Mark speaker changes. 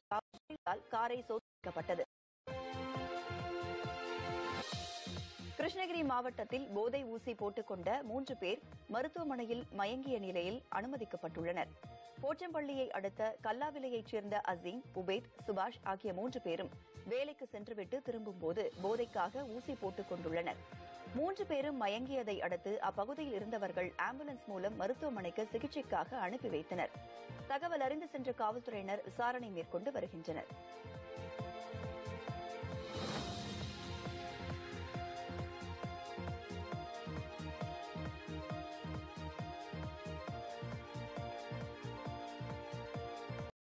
Speaker 1: காவல்துறையால் காரை சோதிக்கப்பட்டது கிருஷ்ணகிரி மாவட்டத்தில் போதை ஊசி போட்டுக்கொண்ட மூன்று பேர் மருத்துவமனையில் மயங்கிய நிலையில் அனுமதிக்கப்பட்டுள்ளனர் போச்சம்பள்ளியை அடுத்த கல்லாவிலையைச் சேர்ந்த அசீம் உபேத் சுபாஷ் ஆகிய மூன்று பேரும் வேலைக்கு சென்றுவிட்டு திரும்பும்போது போதைக்காக ஊசி போட்டுக் கொண்டுள்ளனர் மூன்று பேரும் மயங்கியதை அடுத்து அப்பகுதியில் இருந்தவர்கள் ஆம்புலன்ஸ் மூலம் மருத்துவமனைக்கு சிகிச்சைக்காக அனுப்பி வைத்தனர் தகவல் அறிந்து சென்ற காவல்துறையினர் விசாரணை மேற்கொண்டு வருகின்றனர்